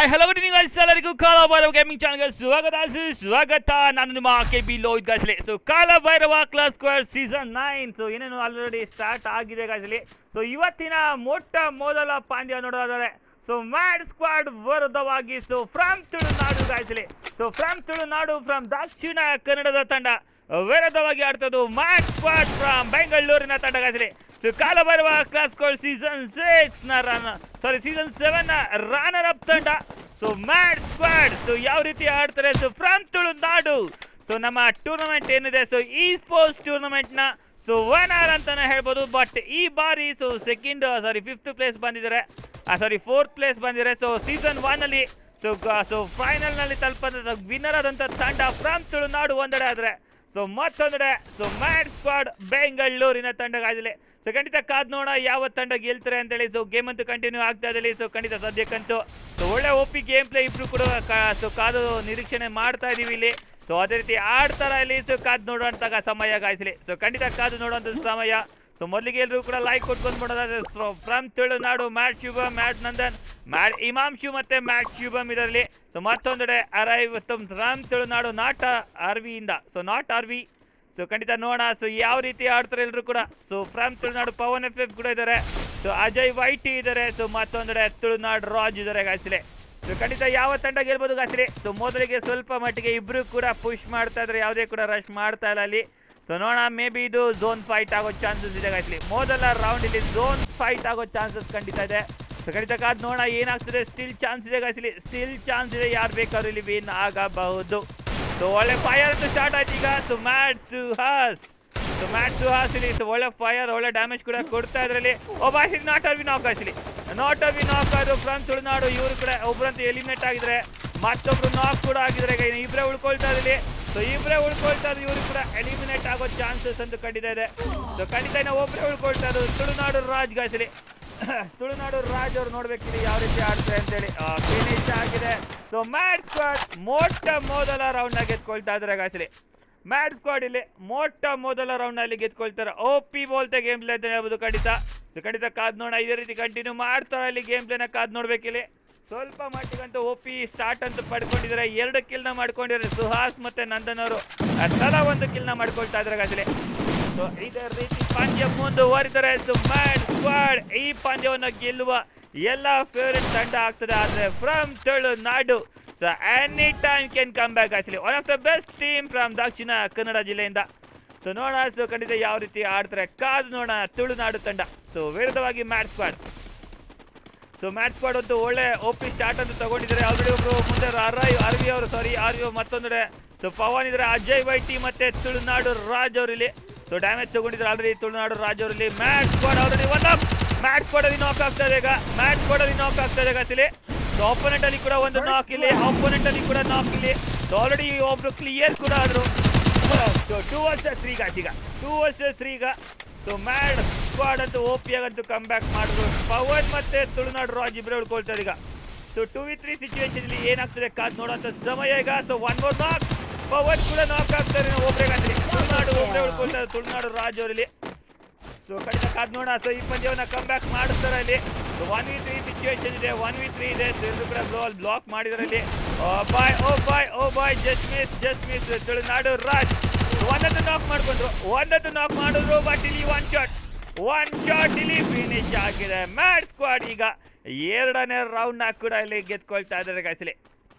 Hi hello good evening guys ಎಲ್ಲರಿಗೂ Kala Bhairava gaming ಚಾನಲ್ಗೆ ಸ್ವಾಗತ ಸ- ಸ್ವಾಗತ ನಾನು ನಿಮ್ಮ ಕೆ ಬಿ ಲೋಹಿತ್ ಗಾಸ್ಲೆ so Kala Bhairava clash squad season nine so ಏನೇನು ಆಲ್ರೆಡಿ ಸ್ಟಾರ್ಟ್ ಆಗಿದೆ ಗಾಸ್ಲಿ ಸೊ ಇವತ್ತಿನ ಮೊಟ್ಟ ಮೊದಲ ಪಾಂದ್ಯ ನೋಡೋದಾದರೆ ಸೊ ಮ್ಯಾಡ್ ಸ್ಕ್ವಾಡ್ ವಿರುದ್ಧವಾಗಿ ಸೊ ಫ್ರಮ್ ತುಳುನಾಡು ಗಾಯ್ಸಲಿ ಸೊ ಫ್ರಮ್ ತುಳುನಾಡು ಫ್ರಮ್ ದಕ್ಷಿಣ ಕನ್ನಡದ ತಂಡ ವಿರುದ್ಧವಾಗಿ ಆಡ್ತದ್ದು ಮ್ಯಾಡ್ ಸ್ಕ್ವಾಡ್ ಫ್ರಮ್ ಬೆಂಗಳೂರಿನ ತಂಡ ಗಾಯ್ಸಲಿ ಸೊ ಕಾಲ ಬರುವ ಕ್ಲಾಸ್ ಕೋಲ್ ಸೀಸನ್ ಸಿಕ್ಸ್ ನ ರನ್ ಸಾರಿ ಸೀಸನ್ ಸೆವೆನ್ ನ ರನ್ನರ್ ಅಪ್ ತಂಡ ಸೊ ಮ್ಯಾಡ್ ಸ್ಕ್ವಾಡ್ ಸೊ ಯಾವ ರೀತಿ ಆಡ್ತಾರೆ ಸೊ ಫ್ರಮ್ ತುಳುನಾಡು ಸೊ ನಮ್ಮ ಟೂರ್ನಮೆಂಟ್ ಏನಿದೆ ಸೊ ಈ ಸ್ಪೋರ್ಟ್ಸ್ ಟೂರ್ನಮೆಂಟ್ ನ ಸೊ ವನರ್ ಅಂತಾನೆ ಹೇಳ್ಬೋದು ಬಟ್ ಈ ಬಾರಿ so second sorry fifth place ಬಂದಿದ್ದಾರೆ ಸಾರಿ ಫೋರ್ತ್ ಪ್ಲೇಸ್ ಬಂದಿದ್ದಾರೆ ಸೊ ಸೀಸನ್ ಒನ್ ಅಲ್ಲಿ ಸೊ ಸೊ ಫೈನಲ್ ನಲ್ಲಿ ತಲುಪದ ವಿನ್ನರ್ ಆದಂತ ತಂಡ ಫ್ರಮ್ ತುಳುನಾಡು ಒಂದೆಡೆ ಆದ್ರೆ ಸೊ ಮತ್ತೊಂದೆಡೆ ಸೊ ಮ್ಯಾಡ್ ಸ್ಕ್ವಾಡ್ ಬೆಂಗಳೂರಿನ ತಂಡಗಾಗಿದೆ ಸೊ ಖಂಡಿತ ಕಾದ್ ನೋಡ ಯಾವ ತಂಡ ಗೆಲ್ತಾರೆ ಅಂತೇಳಿ ಸೊ ಗೇಮ್ ಅಂತೂ ಕಂಟಿನ್ಯೂ ಆಗ್ತಾ ಇದೆ ಸೊ ಖಂಡಿತ ಸದ್ಯಕ್ಕಂತೂ ಸೊ ಒಳ್ಳೆ ಒಪ್ಪಿ ಗೇಮ್ ಪ್ಲೇ ಇಬ್ರು ಕೂಡ ಸೊ ಕಾದು ನಿರೀಕ್ಷಣೆ ಮಾಡ್ತಾ ಇದೀವಿ ಇಲ್ಲಿ ಸೊ ಅದೇ ರೀತಿ ಆಡ್ತಾರ ಇಲ್ಲಿ ಸೊ ಕಾದ್ ನೋಡುವಂತ ಸಮಯ ಗಾಯಿಸಲಿ ಸೊ ಖಂಡಿತ ಕಾದು ನೋಡುವಂತ ಸಮಯ ಸೊ ಮೊದಲಿಗೆ ಎಲ್ಲರೂ ಕೂಡ ಲೈಕ್ ಕೊಟ್ಕೊಂಡು ಮಾಡೋದಾದ್ರೆ from Tulunadu mad Shubham mad Nandan mad Imanshu ಮತ್ತೆ ಮ್ಯಾಟ್ ಶುಭಮ್ ಇದರಲ್ಲಿ ಸೊ ಮತ್ತೊಂದೆಡೆ ಅರೈವ್ ಫ್ರಮ್ ತುಳುನಾಡು ನಾಟ್ ಆರ್ವಿಯಿಂದ ಸೊ ನಾಟ್ ಆರ್ವಿ ಸೊ ಖಂಡಿತ ನೋಡೋಣ ಸೊ ಯಾವ ರೀತಿ ಆಡ್ತಾರೆ ಎಲ್ಲರೂ ಕೂಡ so from Tulunadu Pavan F F ಕೂಡ ಇದ್ದಾರೆ ಸೊ ಅಜಯ್ ವೈಟಿ ಇದ್ದಾರೆ ಸೊ ಮತ್ತೊಂದೆಡೆ ತುಳುನಾಡು ರಾಜ್ ಇದ್ದಾರೆ ಗಾಯ್ಸಲೆ ಸೊ ಖಂಡಿತ ಯಾವ ತಂಡ ಗೆಲ್ಬೋದು ಗಾಯ್ಸಲೆ ಸೊ ಮೊದಲಿಗೆ ಸ್ವಲ್ಪ ಮಟ್ಟಿಗೆ ಇಬ್ರು ಕೂಡ ಪುಷ್ ಮಾಡ್ತಾ ಇದ್ದಾರೆ ಯಾವುದೇ ಕೂಡ ರಶ್ ಮಾಡ್ತಾ ಇಲ್ಲ ಅಲ್ಲಿ ಸೊ ನೋಡೋಣ ಮೇ ಬಿ ಇದು ಝೋನ್ ಫೈಟ್ ಆಗೋ ಚಾನ್ಸಸ್ ಇದೆ ಗಾಯ್ಸಲಿ ಮೊದಲ ರೌಂಡ್ ಇಲ್ಲಿ ಝೋನ್ ಫೈಟ್ ಆಗೋ ಚಾನ್ಸಸ್ ಖಂಡಿತ ಇದೆ ಸೊ ಖಂಡಿತ ಕಾದ್ ನೋಡೋಣ ಏನಾಗ್ತದೆ ಸ್ಟಿಲ್ ಚಾನ್ಸ್ ಇದೆ ಗಾಯ್ಸಲಿ ಸ್ಟಿಲ್ ಚಾನ್ಸ್ ಇದೆ ಯಾರು ಬೇಕಾದ್ರೂ ಇಲ್ಲಿ ವಿನ್ ಆಗಬಹುದು ಸೊ ಒಳ್ಳೆ ಫೈರ್ ಅಂತ ಸ್ಟಾರ್ಟ್ ಆಯ್ತು ಈಗ so mad Suhas so mad Suhas ಇಲ್ಲಿ ಸೊ ಒಳ್ಳೆ ಫೈರ್ ಒಳ್ಳೆ ಡ್ಯಾಮೇಜ್ ಕೂಡ ಕೊಡ್ತಾ ಇದ್ರಲ್ಲಿ ಒಬ್ಬ ಆಸಿಲಿ ನಾಟ್ ಅರ್ವಿ ನಾಕ್ ಆಸಿಲಿ ನಾಟ್ ಅರ್ವಿ ನಾಕ್ ಆದ್ರು ಫ್ರಮ್ ತುಳುನಾಡು ಇವರು ಕೂಡ ಒಬ್ರಂತೂ ಎಲಿಮಿನೇಟ್ ಆಗಿದ್ರೆ ಮತ್ತೊಬ್ರು ನಾಕ್ ಕೂಡ ಆಗಿದ್ರೆ ಈಗ ಇಬ್ಬರೇ ಉಳ್ಕೊಳ್ತಾ ಇದ್ರಲ್ಲಿ ಸೊ ಇಬ್ಬರೇ ಉಳ್ಕೊಳ್ತಾ ಇದ್ರು ಇವರು ಕೂಡ ಎಲಿಮಿನೇಟ್ ಆಗೋ ಚಾನ್ಸಸ್ ಅಂತೂ ಖಂಡಿತ ಇದೆ ಸೊ ಖಂಡಿತ ಇನ್ನು ಒಬ್ಬರೇ ಉಳ್ಕೊಳ್ತಾ ಇದ್ರು ತುಳುನಾಡು ರಾಜ್ ಗಾಯ್ಸಲಿ ತುಳುನಾಡು ರಾಜ್ ಅವ್ರು ನೋಡ್ಬೇಕಿಲ್ಲಿ ಯಾವ ರೀತಿ ಆಡ್ತಾರೆ ಅಂತೇಳಿ ಫಿನಿಶ್ ಆಗಿದೆ ಸೊ ಮ್ಯಾಟ್ ಸ್ಕ್ವಾಡ್ ಮೊಟ್ಟ ಮೊದಲ ರೌಂಡ್ ನ ಗೆದ್ಕೊಳ್ತಾ ಇದ್ದಾರೆ ಗಾಯ್ಸಲಿ ಮ್ಯಾಟ್ ಸ್ಕ್ವಾಡ್ ಇಲ್ಲಿ ಮೊಟ್ಟ ಮೊದಲ ರೌಂಡ್ ನಲ್ಲಿ ಗೆದ್ಕೊಳ್ತಾರೆ ಓ ಪಿ ಬೋಲ್ತೆ ಗೇಮ್ ಪ್ಲೇ ಅಂತ ಹೇಳ್ಬೋದು ಖಂಡಿತ ಸೊ ಖಂಡಿತ ಕಾದ್ ನೋಡ ಇದೇ ರೀತಿ ಕಂಟಿನ್ಯೂ ಮಾಡ್ತಾರೆ ಇಲ್ಲಿ ಗೇಮ್ ಪ್ಲೇನ ಕಾದ್ ನೋಡ್ಬೇಕಿಲ್ಲಿ ಸ್ವಲ್ಪ ಮಟ್ಟಿಗಂತೂ ಓ ಪಿ ಸ್ಟಾರ್ಟ್ ಅಂತ ಪಡ್ಕೊಂಡಿದ್ದಾರೆ ಎರಡು ಕಿಲ್ನ ಮಾಡ್ಕೊಂಡಿದ್ದಾರೆ ಸುಹಾಸ್ ಮತ್ತೆ ನಂದನ್ ಅವರು ತಲಾ ಒಂದು ಕಿಲ್ನ ಮಾಡ್ಕೊಳ್ತಾ ಇದ್ದಾರೆ ಗಾಯ್ಸಲಿ ಸೊ ಇದೇ ರೀತಿ ಪಂದ್ಯ ಮುಂದುವರಿದರೆ ಸೊ ಮ್ಯಾಡ್ ಸ್ಕ್ವಾಡ್ ಈ ಪಂದ್ಯವನ್ನು ಗೆಲ್ಲುವ ಎಲ್ಲ ಫೇವರೆಟ್ ತಂಡ ಆಗ್ತದೆ ಆದ್ರೆ from Tulunadu so any time can come back actually one of the best team from Dakshina Kannada ಜಿಲ್ಲೆಯಿಂದ ಸೊ ನೋಡೋಣ ಸೊ ಖಂಡಿತ ಯಾವ ರೀತಿ ಆಡ್ತಾರೆ ಕಾದು ನೋಡೋಣ ತುಳುನಾಡು ತಂಡ ಸೊ ವಿರುದ್ಧವಾಗಿ mad squad so mad squad ಅಂತೂ ಒಳ್ಳೆ ಓಪಿ ಸ್ಟಾರ್ಟ್ ಅಂತ ತಗೊಂಡಿದ್ದಾರೆ ಆಲ್ರೆಡಿ ಒಬ್ರು ಮುಂದೆ ಅರೈ ಆರ್ವಿ ಅವರು ಸಾರಿ ಆರ್ವಿ ಮತ್ತೊಂದೆಡೆ ಸೊ ಪವನ್ ಇದ್ರೆ ಅಜಯ್ ವೈಟಿ ಮತ್ತೆ ತುಳುನಾಡು ರಾಜ್ ಅವರಿಲ್ಲಿ ಸೊ ಡ್ಯಾಮೇಜ್ ತಗೊಂಡಿದ್ದಾರೆ ಆಲ್ರೆಡಿ ತುಳುನಾಡು ರಾಜ್ ಅವರಲ್ಲಿ mad squad already one up mad squad ಅಲ್ಲಿ ನಾಕ್ ಆಗ್ತಾ ಇದೆ ಈಗ ಮ್ಯಾಚ್ ಸ್ಕ್ವಾಡ್ ಅಲ್ಲಿ ನಾಕ್ ಆಗ್ತಾ ಇದೆ ಗಾಸಿಲಿ ಸೊ ಆಪೋನೆಂಟ್ ಅಲ್ಲಿ ಕೂಡ ಒಂದು ನಾಕ್ ಇಲ್ಲಿ ಆಪೋನೆಂಟ್ ಅಲ್ಲಿ ಕೂಡ ನಾಕ್ ಇಲ್ಲಿ ಸೊ ಆಲ್ರೆಡಿ ಒಬ್ರು ಕ್ಲಿಯರ್ ಕೂಡ ಆದ್ರು ಸೊ ಟೂ ವರ್ಸಸ್ ತ್ರೀ ಈಗ ಟೂ ವರ್ಸಸ್ ತ್ರೀ ಈಗ ಸೊ ಮ್ಯಾಡ್ ಸ್ಕ್ವಾಡ್ ಅಂತೂ ಓ ಪಿ ಆಗಂತೂ ಕಮ್ ಬ್ಯಾಕ್ ಮಾಡಿದ್ರು ಪವನ್ ಮತ್ತೆ ತುಳುನಾಡು ರಾಜ್ ಇಬ್ಬರೇ ಉಳ್ಕೊಳ್ತಾರೆ ಈಗ so two v three situation ಇಲ್ಲಿ ಏನಾಗ್ತದೆ ಕಾದ್ ನೋಡೋಂಥ ಸಮಯ ಈಗ ಸೊ ಒನ್ ಮೋರ್ ನಾಕ್ ಪವನ್ ಕೂಡ ನಾಕ್ ಆಗ್ತಾರೆ ಒಬ್ಬರೇ ಗಾತ್ರಿ ತುಳುನಾಡು ಒಬ್ಬರೇ ಉಳ್ಕೊಳ್ತಾರೆ ತುಳುನಾಡು ರಾಜ್ ಅವರಲ್ಲಿ ಸೊ ಖಂಡಿತ ಕಾದ್ ನೋಡೋಣ ಸೊ ಈ ಪಂದ್ಯವನ್ನ ಕಮ್ ಬ್ಯಾಕ್ ಮಾಡಿಸ್ತಾರೆ ಅಲ್ಲಿ so one v three situation ಇದೆ ಒನ್ ವಿ ತ್ರೀ ಇದೆ ಸೊ ಎಲ್ಲರೂ ಕೂಡ ಬ್ಲಾಕ್ ಬ್ಲಾಕ್ ಮಾಡಿದ್ದಾರೆ ಅಲ್ಲಿ oh boy oh boy oh boy just miss just miss Tulunadu Raj ಒಂದದ್ದು ನಾಕ್ ಮಾಡ್ಕೊಂಡ್ರು ಒಂದದ್ದು ನಾಕ್ ಮಾಡಿದ್ರು ಬಟ್ ಇಲ್ಲಿ ಒನ್ ಶಾಟ್ ಒನ್ ಶಾಟ್ ಇಲ್ಲಿ ಫಿನಿಶ್ ಆಗಿದೆ ಮ್ಯಾಟ್ ಸ್ಕ್ವಾಡ್ ಈಗ ಎರಡನೇ ರೌಂಡ್ ನ ಕೂಡ ಇಲ್ಲಿ ಗೆದ್ಕೊಳ್ತಾ ಇದ್ದಾರೆ ಗಾಯ್ಸಲಿ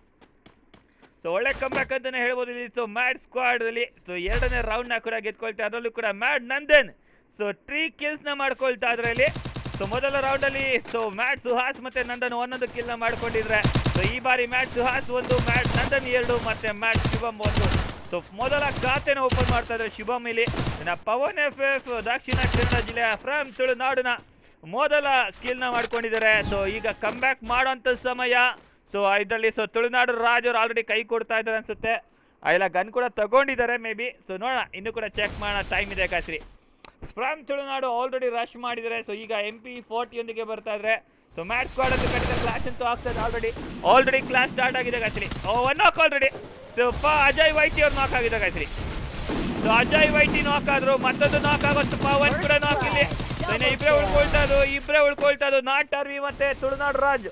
ಸೊ ಒಳ್ಳೆ ಕಂಬ್ಯಾಕ್ ಅಂತಾನೆ ಹೇಳ್ಬೋದು ಇಲ್ಲಿ ಸೊ ಮ್ಯಾಡ್ ಸ್ಕ್ವಾಡ್ ಅಲ್ಲಿ ಸೊ ಎರಡನೇ ರೌಂಡ್ ನ ಕೂಡ ಗೆದ್ಕೊಳ್ತಾ ಅದರಲ್ಲೂ ಕೂಡ mad Nandan so three kills ನ ಮಾಡ್ಕೊಳ್ತಾ ಇದ್ರೆ ಇಲ್ಲಿ ಸೊ ಮೊದಲ ರೌಂಡ್ ಅಲ್ಲಿ ಸೊ ಮ್ಯಾಟ್ ಸುಹಾಸ್ ಮತ್ತೆ ನಂದನ್ ಒಂದೊಂದು ಕಿಲ್ ನ ಮಾಡ್ಕೊಂಡಿದ್ರೆ ಸೊ ಈ ಬಾರಿ ಮ್ಯಾಟ್ ಸುಹಾಸ್ ಒಂದು ಮ್ಯಾಟ್ ನಂದನ್ ಎರಡು ಮತ್ತೆ ಮ್ಯಾಟ್ ಶಿವಮ್ ಒಂದು ಸೊ ಮೊದಲ ಖಾತೆನ ಓಪನ್ ಮಾಡ್ತಾ ಇದ್ದಾರೆ ಶಿವಮ್ ಇಲ್ಲಿ ಇನ್ನ ಪವನ್ ಎಫ್ ಎಫ್ ದಕ್ಷಿಣ ಕನ್ನಡ ಜಿಲ್ಲೆಯ ಫ್ರಮ್ ತುಳುನಾಡಿನ ಮೊದಲ ಸ್ಕಿಲ್ ನ ಮಾಡ್ಕೊಂಡಿದ್ದಾರೆ ಸೊ ಈಗ ಕಮ್ ಬ್ಯಾಕ್ ಮಾಡೋಂಥ ಸಮಯ ಸೊ ಇದರಲ್ಲಿ ಸೊ ತುಳುನಾಡು ರಾಜ್ ಅವರು ಆಲ್ರೆಡಿ ಕೈ ಕೊಡ್ತಾ ಇದ್ದಾರೆ ಅನ್ಸುತ್ತೆ ಇಲ್ಲ ಗನ್ ಕೂಡ ತಗೊಂಡಿದ್ದಾರೆ ಮೇ ಬಿ ಸೊ ನೋಡೋಣ ಇನ್ನು ಕೂಡ ಚೆಕ್ ಮಾಡೋಣ ಟೈಮ್ ಇದೆ ಕಾಶ್ರಿ ಫ್ರಮ್ ತುಳುನಾಡು ಆಲ್ರೆಡಿ ರಶ್ ಮಾಡಿದ್ದಾರೆ ಸೊ ಈಗ ಎಂ ಪಿ ಫೋರ್ಟಿಯೊಂದಿಗೆ ಬರ್ತಾ ಇದ್ರೆ ಸೊ ಮ್ಯಾಚ್ ಸ್ಕ್ವಾಡ್ ಅಂತ ಖಂಡಿತ ಕ್ಲಾಸ್ ಅಂತೂ ಆಗ್ತದೆ ಆಲ್ರೆಡಿ ಆಲ್ರೆಡಿ ಕ್ಲಾಸ್ ಸ್ಟಾರ್ಟ್ ಆಗಿದೆ ಕಾಶ್ರಿ ಒನ್ ನಾಕ್ ಆಲ್ರೆಡಿ ಸೊ ಪ ಅಜಯ್ ವೈಟಿ ಅವ್ರು ನಾಕ್ ಆಗಿದೆ ಕಾಶ್ರಿ ಸೊ ಅಜಯ್ ವೈಟಿ ನಾಕ್ ಆದ್ರು ಮತ್ತೊಂದು ನಾಕ್ ಆಗೋಷ್ಟು ಪವನ್ ಕೂಡ ನಾಕ್ ಇಲ್ಲಿ ಇನ್ನು ಇಬ್ರೇ ಉಳ್ಕೊಳ್ತಾ ಇದ್ರು ಇಬ್ರೇ ಉಳ್ಕೊಳ್ತಾ ಇದ್ರು ನಾಟ್ ಆರ್ವಿ ಮತ್ತೆ Tulunadu Raj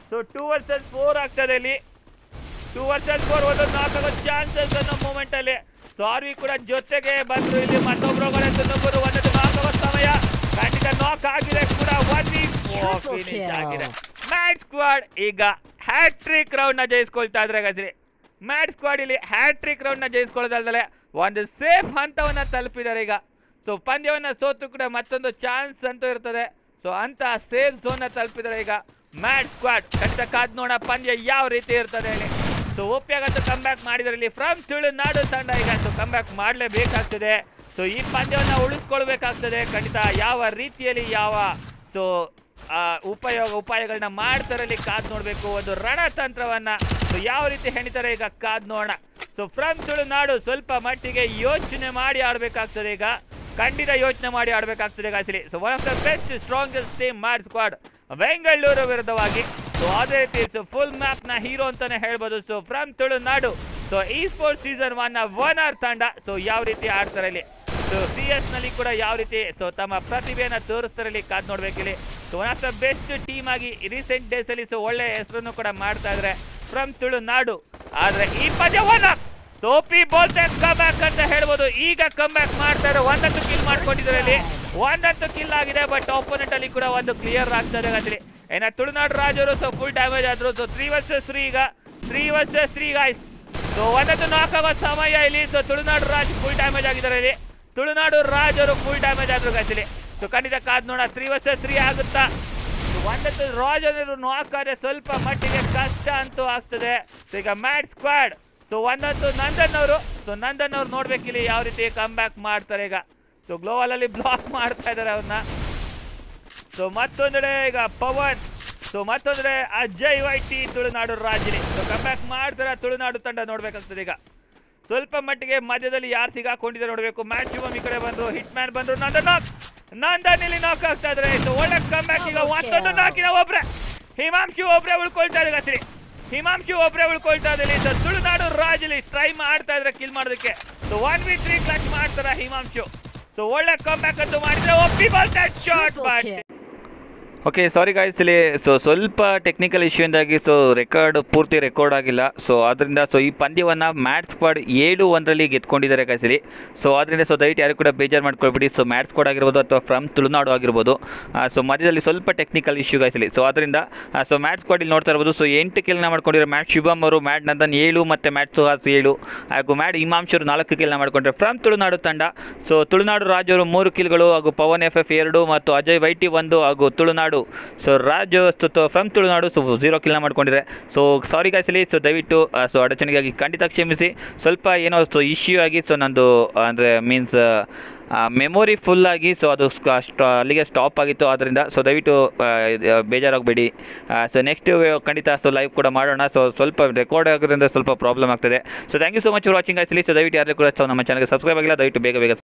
so two versus four ಆಗ್ತದೆ ಇಲ್ಲಿ ಟೂ ವರ್ಸಸ್ ಫೋರ್ ಒಂದು ನಾಲ್ಕು ಚಾನ್ಸಸ್ ಅನ್ನೋ ಮೂಮೆಂಟ್ ಅಲ್ಲಿ ಸೊ ಆರ್ವಿ ಕೂಡ ಜೊತೆಗೆ ಬಂದ್ರು ಇಲ್ಲಿ ಮತ್ತೊಬ್ರು ಇನ್ನೊಬ್ಬರು ಒಂದೊಂದು ನಾಲ್ಕು ಸಮಯ ಖಂಡಿತ ನಾಕ್ ಆಗಿದೆ ಕೂಡ ಒನ್ Triple ಫಿನಿಶ್ kill. ಆಗಿದೆ ಮ್ಯಾಟ್ ಸ್ಕ್ವಾಡ್ ಈಗ ಹ್ಯಾಟ್ರಿಕ್ ರೌಂಡ್ ನ ಜಯಿಸ್ಕೊಳ್ತಾ ಇದ್ರೆ ಗಜರಿ ಮ್ಯಾಟ್ ಸ್ಕ್ವಾಡ್ ಇಲ್ಲಿ ಹ್ಯಾಟ್ರಿಕ್ ರೌಂಡ್ ನ ಜಯಿಸ್ಕೊಳ್ಳೋದಲ್ದಲೆ ಒಂದು ಸೇಫ್ ಹಂತವನ್ನ ತಲುಪಿದ್ದಾರೆ ಈಗ ಸೊ ಪಂದ್ಯವನ್ನ ಸೋತು ಕೂಡ ಮತ್ತೊಂದು ಚಾನ್ಸ್ ಅಂತೂ ಇರ್ತದೆ ಸೊ ಅಂತ ಸೇಫ್ ಝೋನ್ ತಲುಪಿದ್ದಾರೆ ಈಗ ಮ್ಯಾಟ್ ಸ್ಕ್ವಾಡ್ ಖಂಡಿತ ಕಾದ್ ನೋಡ ಪಂದ್ಯ ಯಾವ ರೀತಿ ಇರ್ತದೆ ಹೇಳಿ ಸೊ ಒಪ್ಪಿಯಾಗಂತೂ ಕಮ್ ಬ್ಯಾಕ್ ಮಾಡಿದ್ದಾರೆ ಇಲ್ಲಿ ಫ್ರಮ್ ತುಳುನಾಡು ತಂಡ ಈಗ ಸೊ ಕಮ್ ಬ್ಯಾಕ್ ಮಾಡಲೇಬೇಕಾಗ್ತದೆ ಸೊ ಈ ಪಂದ್ಯವನ್ನು ಉಳಿಸ್ಕೊಳ್ಬೇಕಾಗ್ತದೆ ಖಂಡಿತ ಯಾವ ರೀತಿಯಲ್ಲಿ ಯಾವ ಸೊ ಉಪಯೋಗ ಉಪಾಯಗಳನ್ನ ಮಾಡ್ತಾರೆ ಇಲ್ಲಿ ಕಾದ್ ನೋಡಬೇಕು ಒಂದು ರಣತಂತ್ರವನ್ನ ಸೊ ಯಾವ ರೀತಿ ಹೆಣಿತಾರೆ ಈಗ ಕಾದ್ ನೋಡೋಣ ಸೊ ಫ್ರಮ್ ತುಳುನಾಡು ಸ್ವಲ್ಪ ಮಟ್ಟಿಗೆ ಯೋಚನೆ ಮಾಡಿ ಆಡಬೇಕಾಗ್ತದೆ ಈಗ ಖಂಡಿತ ಯೋಚನೆ ಮಾಡಿ ಆಡಬೇಕಾಗ್ತದೆ ಗಾಸಿಲಿ so one of the best strongest team mad squad Bengaluru ವಿರುದ್ಧವಾಗಿ ಸೊ ಅದೇ ರೀತಿ ಸೊ ಫುಲ್ ಮ್ಯಾಪ್ ನ ಹೀರೋ ಅಂತಾನೆ ಹೇಳ್ಬೋದು ಸೊ ಫ್ರಮ್ ತುಳುನಾಡು ಸೊ ಈ ಸ್ಪೋರ್ಟ್ಸ್ ಸೀಸನ್ ಒನ್ ನ ಓನರ್ ತಂಡ ಸೊ ಯಾವ ರೀತಿ ಆಡ್ತಾರೆ ಇಲ್ಲಿ ಸೊ ಸಿ ಎಸ್ ನಲ್ಲಿ ಕೂಡ ಯಾವ ರೀತಿ ಸೊ ತಮ್ಮ ಪ್ರತಿಭೆಯನ್ನ ತೋರಿಸ್ತಾರೆ ಇಲ್ಲಿ ಕಾದ್ ನೋಡ್ಬೇಕಿಲ್ಲಿ so one of the best team ಆಗಿ ರೀಸೆಂಟ್ ಡೇಸ್ ಅಲ್ಲಿ ಸೊ ಒಳ್ಳೆ ಹೆಸರನ್ನು ಕೂಡ ಮಾಡ್ತಾ ಇದ್ರೆ ಫ್ರಮ್ ತುಳುನಾಡು ಆದ್ರೆ ಈ ಪದ್ಯ ಒನ್ ಸೋಪಿ ಬೋಲ್ಟೆನ್ ಕಮ್ ಬ್ಯಾಕ್ ಅಂತ ಹೇಳ್ಬೋದು ಈಗ ಕಮ್ ಬ್ಯಾಕ್ ಮಾಡ್ತಾರೆ ಒಂದಂತೂ ಕಿಲ್ ಮಾಡ್ಕೊಂಡಿದ್ದಾರೆ ಇಲ್ಲಿ ಒಂದಂತೂ ಕಿಲ್ ಆಗಿದೆ ಬಟ್ ಆಪೋನೆಂಟ್ ಅಲ್ಲಿ ಕೂಡ ಒಂದು ಕ್ಲಿಯರ್ ಆಗ್ತದೆ ಗಂತ್ರಿ ಏನ ತುಳುನಾಡು ರಾಜರು ಸೊ ಫುಲ್ ಡ್ಯಾಮೇಜ್ ಆದ್ರು ಸೊ ತ್ರೀ ವರ್ಸಸ್ ತ್ರೀ ಈಗ three versus three guys so ಒಂದೊಂದು ನಾಕ್ ಆಗೋ ಸಮಯ ಇಲ್ಲಿ so Tulunadu Raj full damage ಆಗಿದ್ದಾರೆ ಇಲ್ಲಿ ತುಳುನಾಡು ರಾಜರು ಫುಲ್ ಡ್ಯಾಮೇಜ್ ಆದ್ರು guys ಇಲ್ಲಿ ಸೊ ಖಂಡಿತ ಕಾದ್ ನೋಡ ತ್ರೀ ವರ್ಸಸ್ ತ್ರೀ ಆಗುತ್ತಾ So, ಒಂದತ್ತು ರಾಜರು ನಾಕಾದ್ರೆ ಸ್ವಲ್ಪ ಮಟ್ಟಿಗೆ ಕಷ್ಟ ಅಂತೂ ಆಗ್ತದೆ ಸೊ ಈಗ ಮ್ಯಾಟ್ ಸ್ಕ್ವಾಡ್ ಸೊ ಒಂದಂತೂ ನಂದನ್ ಅವರು ಸೊ ನಂದನ್ ಅವ್ರು ನೋಡ್ಬೇಕಿಲ್ಲಿ ಯಾವ ರೀತಿ ಕಮ್ ಬ್ಯಾಕ್ ಮಾಡ್ತಾರೆ ಈಗ ಸೊ ಗ್ಲೋವಲ್ ಅಲ್ಲಿ ಬ್ಲಾಕ್ ಮಾಡ್ತಾ ಇದಾರೆ ಅವ್ರನ್ನ ಸೊ ಮತ್ತೊಂದೆಡೆ ಈಗ ಪವನ್ ಸೊ ಮತ್ತೊಂದೆಡೆ ಅಜಯ್ ವೈಟಿ ತುಳುನಾಡು ರಾಜರಿ ಸೊ ಕಮ್ ಬ್ಯಾಕ್ ಮಾಡ್ತಾರೆ ತುಳುನಾಡು ತಂಡ ನೋಡ್ಬೇಕಾಗ್ತದೆ ಈಗ ಸ್ವಲ್ಪ ಮಟ್ಟಿಗೆ ಮಧ್ಯದಲ್ಲಿ ಯಾರು ಸಿಗಾಕೊಂಡಿದ್ದಾರೆ ನೋಡಬೇಕು ಮ್ಯಾಚ್ ಶಿವಮ್ ಈ ಕಡೆ ಬಂದ್ರು ಹಿಟ್ ಮ್ಯಾನ್ ಬಂದ್ರು ನಂದನ್ ನಾಕ್ ನಂದನ್ ಇಲ್ಲಿ ನಾಕ್ ಆಗ್ತಾ ಇದ್ರೆ ಸೊ ಒಳ್ಳೆ ಕಮ್ ಬ್ಯಾಕ್ ಈಗ ಮತ್ತೊಂದು ನಾಕಿನ ಒಬ್ರೆ ಹಿಮಾಂಶು ಒಬ್ರೆ ಉಳ್ಕೊಳ್ತಾ ಇದ್ದಾರೆ ಗಸ್ರಿ ಹಿಮಾಂಶು ಒಬ್ರೆ ಉಳ್ಕೊಳ್ತಾ ಇದ್ದಾರೆ ಸೊ ತುಳುನಾಡು ರಾಜಲಿ ಟ್ರೈ ಮಾಡ್ತಾ ಇದ್ರೆ ಕಿಲ್ ಮಾಡೋದಕ್ಕೆ so one v three clutch ಮಾಡ್ತಾರೆ ಹಿಮಾಂಶು ಸೊ ಒಳ್ಳೆ ಕಮ್ ಬ್ಯಾಕ್ ಅಂತೂ ಮಾಡಿದ್ರೆ ಒಪ್ಪಿ ಬಾಲ್ ಶಾಟ್ Triple ಮಾಡಿ kill. ಓಕೆ ಸಾರಿ ಗಾಯ್ಸ್ ಇಲ್ಲಿ ಸೊ ಸ್ವಲ್ಪ ಟೆಕ್ನಿಕಲ್ ಇಶ್ಯೂಯಿಂದಾಗಿ ಸೊ ರೆಕಾರ್ಡ್ ಪೂರ್ತಿ ರೆಕಾರ್ಡ್ ಆಗಿಲ್ಲ ಸೊ ಅದರಿಂದ ಸೊ ಈ ಪಂದ್ಯವನ್ನು ಮ್ಯಾಟ್ ಸ್ಕ್ವಾಡ್ ಏಳು ಒಂದರಲ್ಲಿ ಗೆದ್ಕೊಂಡಿದ್ದಾರೆ guys ಇಲ್ಲಿ ಸೊ ಅದರಿಂದ ಸೊ ದಯವಿಟ್ಟು ಯಾರು ಕೂಡ ಬೇಜಾರು ಮಾಡ್ಕೊಳ್ಬಿಡಿ ಸೊ ಮ್ಯಾಟ್ ಸ್ಕ್ವಾಡ್ ಆಗಿರ್ಬೋದು ಅಥವಾ ಫ್ರಮ್ ತುಳುನಾಡು ಆಗಿರ್ಬೋದು ಸೊ ಮಧ್ಯದಲ್ಲಿ ಸ್ವಲ್ಪ ಟೆಕ್ನಿಕಲ್ ಇಶ್ಯೂ guys ಇಲ್ಲಿ ಸೊ ಅದರಿಂದ ಸೊ ಮ್ಯಾಟ್ ಸ್ಕ್ವಾಡ್ ಇಲ್ಲಿ ನೋಡ್ತಾ ಇರ್ಬೋದು ಸೊ ಎಂಟು ಕಿಲ್ನ ಮಾಡ್ಕೊಂಡಿರೋ ಮ್ಯಾಟ್ ಶುಭಮ್ ಅವರು ಮ್ಯಾಟ್ ನಂದನ್ ಏಳು ಮತ್ತು ಮ್ಯಾಟ್ ಸುಹಾಸ್ ಏಳು ಹಾಗೂ ಮ್ಯಾಟ್ ಇಮಾಂಶರು ನಾಲ್ಕು ಕಿಲ್ನ ಮಾಡ್ಕೊಂಡ್ರೆ ಫ್ರಮ್ ತುಳುನಾಡು ತಂಡ ಸೊ ತುಳುನಾಡು ರಾಜರು ಮೂರು ಕಿಲ್ಗಳು ಹಾಗೂ ಪವನ್ ಎಫ್ ಎಫ್ ಎರಡು ಮತ್ತು ಅಜಯ್ ವೈಟಿ ಒಂದು ಹಾಗೂ Tulunadu so Raj from Tulunadu so zero ಕಿಲ್ನ ಮಾಡ್ಕೊಂಡಿದ್ದಾರೆ ಸೊ ಸಾರಿ ಗಾಯ್ಸಲಿ ಸೊ ದಯವಿಟ್ಟು ಸೊ ಅಡಚಣೆಗಾಗಿ ಖಂಡಿತ ಕ್ಷಮಿಸಿ ಸ್ವಲ್ಪ ಏನೋ ಸೊ ಇಶ್ಯೂ ಆಗಿ ಸೊ ನಂದು ಅಂದರೆ ಮೀನ್ಸ್ ಮೆಮೊರಿ ಫುಲ್ ಆಗಿ ಸೊ ಅದು ಸ್ಕ- ಸ್ಟ- ಅಲ್ಲಿಗೆ ಸ್ಟಾಪ್ ಆಗಿತ್ತು ಆದ್ದರಿಂದ ಸೊ ದಯವಿಟ್ಟು ಆ, ಇದು, ಬೇಜಾರಾಗಬೇಡಿ ಸೊ ನೆಕ್ಸ್ಟ್ ಖಂಡಿತ ಸೊ ಲೈವ್ ಕೂಡ ಮಾಡೋಣ ಸೊ ಸ್ವಲ್ಪ ರೆಕಾರ್ಡ್ ಆಗೋದ್ರಿಂದ ಸ್ವಲ್ಪ ಪ್ರಾಬ್ಲಮ್ ಆಗ್ತದೆ so thank you so much for watching ಆಯ್ಸಲಿ ಸೊ ದಯವಿಟ್ಟು ಯಾರು ಕೂಡ ಸೊ ನಮ್ಮ ಚಾನಲ್ಗೆ ಸಬ್ಸ್ಕ್ರೈಬ್ ಆಗಿಲ್ಲ ದಯವಿಟ್ಟು ಬೇಗ ಬೇಗ